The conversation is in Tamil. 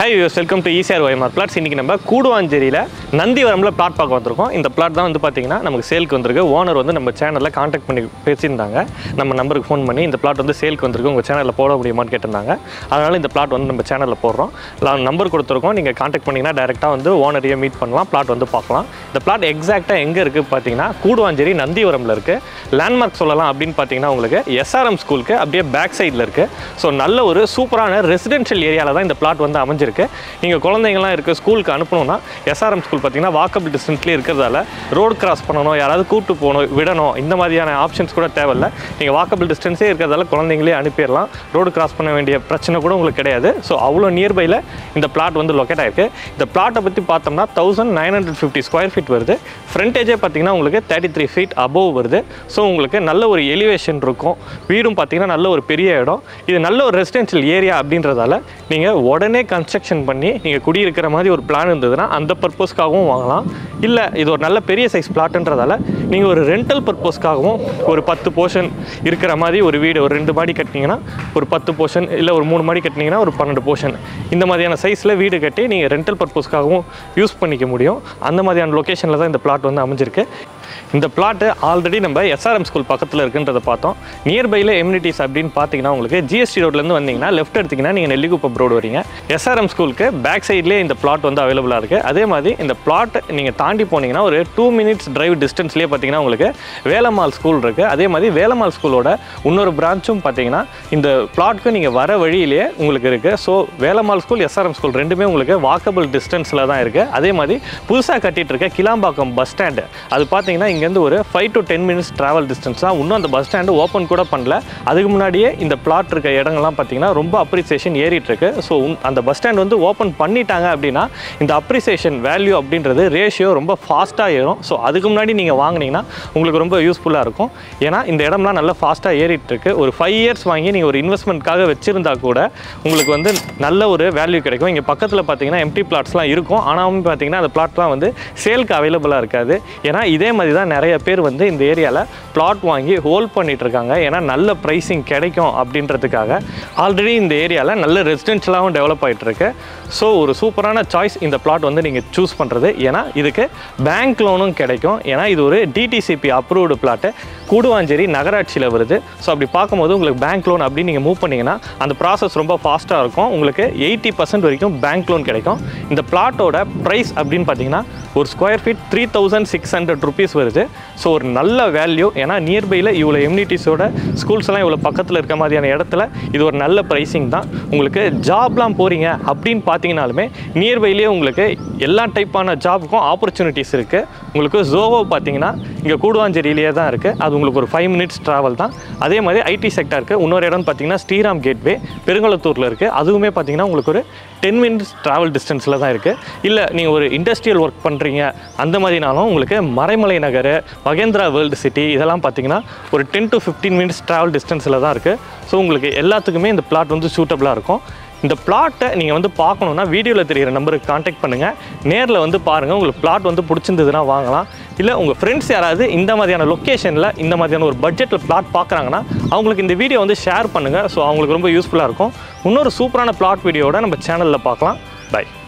high views welcome to ECR ஒய்மார் பிளாட்ஸ் இன்றைக்கி நம்ம கூடுவாஞ்சேரியில் நந்திவரமில் பிளாட் பார்க்க வந்திருக்கோம் இந்த பிளாட் தான் வந்து பார்த்தீங்கன்னா நமக்கு சேலுக்கு வந்திருக்கு ஓனர் வந்து நம்ம சேனலில் காண்டாக்ட் பண்ணி பேசியிருந்தாங்க நம்ம நம்பருக்கு ஃபோன் பண்ணி இந்த பிளாட் வந்து சேலுக்கு வந்திருக்கு உங்கள் சேனலில் போட முடியுமான்னு கேட்டிருந்தாங்க அதனால் இந்த பிளாட் வந்து நம்ம சேனலில் போடுறோம் நம்பர் கொடுத்துருக்கோம் நீங்கள் காண்டாக்ட் பண்ணிங்கன்னா டேரெக்டாக வந்து ஓனரையே மீட் பண்ணலாம் பிளாட் வந்து பார்க்கலாம் இந்த பிளாட் எக்ஸாக்டாக எங்கே இருக்குது பார்த்தீங்கன்னா கூடுவாஞ்சேரி நந்திவரமில் இருக்குது லேண்ட்மார்க் சொல்லலாம் அப்படின்னு பார்த்தீங்கன்னா உங்களுக்கு எஸ்ஆர்எம் ஸ்கூலுக்கு அப்படியே பேக் சைடில் இருக்குது ஸோ நல்ல ஒரு சூப்பரான ரெசிடென்ஷியல் ஏரியாவில் தான் இந்த பிளாட் வந்து அமைஞ்சிருக்கு நீங்கள் குழந்தைங்கலாம் இருக்குது ஸ்கூலுக்கு அனுப்பணும்னா எஸ்ஆர்எம் ஸ்கூல் பார்த்தீங்கன்னா வாக்கபிள் டிஸ்டன்ஸ்லேயே இருக்கிறதால ரோடு கிராஸ் பண்ணணும் யாராவது கூட்டு போகணும் விடணும் இந்த மாதிரியான ஆப்ஷன்ஸ் கூட தேவையில்ல நீங்கள் வாக்கபிள் டிஸ்டன்ஸே இருக்கிறதால குழந்தைங்களே அனுப்பிடலாம் ரோடு கிராஸ் பண்ண வேண்டிய பிரச்சனை கூட உங்களுக்கு கிடையாது ஸோ அவ்வளோ நியர்பையில் இந்த பிளாட் வந்து லொக்கேட் ஆயிருக்கு இந்த பிளாட்டை பற்றி பார்த்தோம்னா thousand nine hundred fifty square feet வருது ஃப்ரண்டேஜே பார்த்தீங்கன்னா உங்களுக்கு தேர்ட்டி த்ரீ ஃபீட் அபோவ் வருது ஸோ உங்களுக்கு நல்ல ஒரு எலிவேஷன் இருக்கும் வீடும் பார்த்தீங்கன்னா நல்ல ஒரு பெரிய இடம் இது நல்ல ஒரு ரெசிடென்ஷியல் ஏரியா அப்படின்றதால நீங்கள் உடனே கன்ஸ்ட்ரக்ஷன் பண்ணி நீங்கள் குடியிருக்கிற மாதிரி ஒரு பிளான் இருந்ததுன்னா அந்த பர்பஸ்க்காகவும் வாங்கலாம் இல்லை இது ஒரு நல்ல பெரிய சைஸ் பிளாட்ன்றதால நீங்கள் ஒரு ரெண்டல் பர்பஸ்க்காகவும் ஒரு பத்து போர்ஷன் இருக்கிற மாதிரி ஒரு வீடு ஒரு ரெண்டு மாடி கட்டினீங்கன்னா ஒரு பத்து போர்ஷன் இல்லை ஒரு மூணு மாடி கட்டினீங்கன்னா ஒரு பன்னெண்டு போர்ஷன் இந்த மாதிரியான சைஸில் வீடு கட்டி நீங்கள் ரெண்டல் பர்பஸ்க்காகவும் யூஸ் பண்ணிக்க முடியும் அந்த மாதிரியான லொக்கேஷனில் தான் இந்த பிளாட் வந்து அமைஞ்சிருக்கு இந்த பிளாட்டு ஆல்ரெடி நம்ம எஸ்ஆர்எம் ஸ்கூல் பக்கத்தில் இருக்குன்றதை பார்த்தோம் நியர்பையில் எம்யூனிட்டிஸ் அப்படின்னு பார்த்தீங்கன்னா உங்களுக்கு ஜிஎஸ்டி ரோட்லேருந்து வந்தீங்கன்னா லெஃப்ட் எடுத்தீங்கன்னா நீங்கள் நெல்லிக்குப்பம் ரோடு வரீங்க எஸ்ஆர்எம் ஸ்கூலுக்கு பேக் சைட்லேயே இந்த பிளாட் வந்து அவைலபிளாக இருக்குது அதே மாதிரி இந்த பிளாட் நீங்கள் தாண்டி போனீங்கன்னா ஒரு டூ மினிட்ஸ் டிரைவ் டிஸ்டன்ஸ்லேயே பார்த்தீங்கன்னா உங்களுக்கு வேலம்மாள் ஸ்கூல் இருக்குது அதே மாதிரி வேலம்மாள் ஸ்கூலோட இன்னொரு பிரான்ச்சும் பார்த்தீங்கன்னா இந்த பிளாட்க்கு நீங்கள் வர வழியிலேயே உங்களுக்கு இருக்குது so Velammal school SRM school ரெண்டுமே உங்களுக்கு வாக்கபிள் டிஸ்டன்ஸில் தான் இருக்குது அதே மாதிரி புதுசாக கட்டிட்டு இருக்க கிளாம்பாக்கம் பஸ் ஸ்டாண்டு அது பார்த்தீங்கன்னா இங்கேருந்து ஒரு five to ten minutes travel distance தான் இன்னும் அந்த பஸ் ஸ்டாண்டு ஓப்பன் கூட பண்ணல அதுக்கு முன்னாடியே இந்த பிளாட் இருக்க இடங்கள்லாம் பார்த்தீங்கன்னா ரொம்ப அப்ரிசியேஷன் ஏறிட்டு இருக்கு ஸோ அந்த பஸ் ஸ்டாண்ட் வந்து ஓப்பன் பண்ணிட்டாங்க அப்படின்னா இந்த அப்ரிசியேஷன் வேல்யூ அப்படின்றது ரேஷியோ ரொம்ப ஃபாஸ்ட்டாக ஏறும் ஸோ அதுக்கு முன்னாடி நீங்கள் வாங்குனீங்கன்னா உங்களுக்கு ரொம்ப யூஸ்ஃபுல்லாக இருக்கும் ஏன்னா இந்த இடம்லாம் நல்லா ஃபாஸ்ட்டாக ஏறிட்டு இருக்கு ஒரு ஃபைவ் இயர்ஸ் வாங்கி நீங்கள் ஒரு இன்வெஸ்ட்மெண்ட்காக வச்சிருந்தா கூட உங்களுக்கு வந்து நல்ல ஒரு வேல்யூ கிடைக்கும் இங்கே பக்கத்தில் பார்த்தீங்கன்னா எம்டி பிளாட்ஸ்லாம் இருக்கும் ஆனாலும் பார்த்தீங்கன்னா அந்த பிளாட்லாம் வந்து சேலுக்கு அவைலபிளாக இருக்காது ஏன்னா இதே மாதிரி தான் நிறைய பேர் வந்து இந்த ஏரியாவில் பிளாட் வாங்கி ஹோல்ட் பண்ணிட்டு இருக்காங்க ஏன்னா நல்ல ப்ரைஸிங் கிடைக்கும் அப்படின்றதுக்காக ஆல்ரெடி இந்த ஏரியாவில் நல்ல ரெசிடென்ஷியலாகவும் டெவலப் ஆகிட்டு இருக்கு ஸோ ஒரு சூப்பரான சாய்ஸ் இந்த பிளாட் வந்து நீங்கள் சூஸ் பண்ணுறது ஏன்னா இதுக்கு பேங்க் லோனும் கிடைக்கும் ஏன்னா இது ஒரு டிடிசிபி அப்ரூவ்டு பிளாட்டு கூடுவாஞ்சேரி நகராட்சியில் வருது ஸோ அப்படி பார்க்கும்போது உங்களுக்கு பேங்க் லோன் அப்படின்னு நீங்கள் மூவ் பண்ணிங்கன்னா அந்த ப்ராசஸ் ரொம்ப ஃபாஸ்ட்டாக இருக்கும் உங்களுக்கு எயிட்டி பர்சன்ட் வரைக்கும் பேங்க் லோன் கிடைக்கும் இந்த பிளாட்டோட ப்ரைஸ் அப்படின்னு பார்த்தீங்கன்னா ஒரு square feet three thousand six hundred rupees வருது ஸோ ஒரு நல்ல வேல்யூ ஏன்னா நியர்பையில் இவ்வளோ எம்யூனிட்டிஸோட ஸ்கூல்ஸ் எல்லாம் இவ்வளோ பக்கத்தில் இருக்க மாதிரியான இடத்துல இது ஒரு நல்ல ப்ரைஸிங் தான் உங்களுக்கு ஜாப்லாம் போகிறீங்க அப்படின்னு பார்த்தீங்கனாலுமே நியர்பைலேயே உங்களுக்கு எல்லா டைப்பான ஜாபுக்கும் ஆப்பர்ச்சுனிட்டிஸ் இருக்குது உங்களுக்கு ஜோவோ பார்த்தீங்கன்னா இங்கே கூடுவாஞ்சேரியிலேயே தான் இருக்குது அது உங்களுக்கு ஒரு ஃபைவ் மினிட்ஸ் ட்ராவல் தான் அதே மாதிரி ஐடி செக்டருக்கு இன்னொரு இடம் பார்த்தீங்கன்னா ஸ்ரீராம் கேட்வே பெருங்குளத்தூரில் இருக்குது அதுவுமே பார்த்தீங்கன்னா உங்களுக்கு ஒரு டென் மினிட்ஸ் ட்ராவல் டிஸ்டன்ஸில் தான் இருக்குது இல்லை நீங்கள் ஒரு இண்டஸ்ட்ரியல் ஒர்க் பண்ணுறீங்க அந்த மாதிரினாலும் உங்களுக்கு மறைமலை நகர் மகேந்திரா வேர்ல்டு சிட்டி இதெல்லாம் பார்த்தீங்கன்னா ஒரு ten to fifteen minutes travel டிஸ்டன்ஸில் தான் இருக்குது ஸோ உங்களுக்கு எல்லாத்துக்குமே இந்த பிளாட் வந்து சூட்டபுளாக இருக்கும் இந்த பிளாட்டை நீங்கள் வந்து பார்க்கணுன்னா வீடியோவில் தெரிகிற நம்பருக்கு காண்டாக்ட் பண்ணுங்கள் நேரில் வந்து பாருங்கள் உங்களுக்கு பிளாட் வந்து பிடிச்சிருந்ததுன்னா வாங்கலாம் இல்லை உங்கள் ஃப்ரெண்ட்ஸ் யாராவது இந்த மாதிரியான லொக்கேஷனில் இந்த மாதிரியான ஒரு பட்ஜெட்டில் பிளாட் பார்க்குறாங்கன்னா அவங்களுக்கு இந்த வீடியோ வந்து ஷேர் பண்ணுங்கள் ஸோ அவங்களுக்கு ரொம்ப யூஸ்ஃபுல்லாக இருக்கும் இன்னொரு சூப்பரான பிளாட் வீடியோவோட நம்ம சேனலில் பார்க்கலாம் பை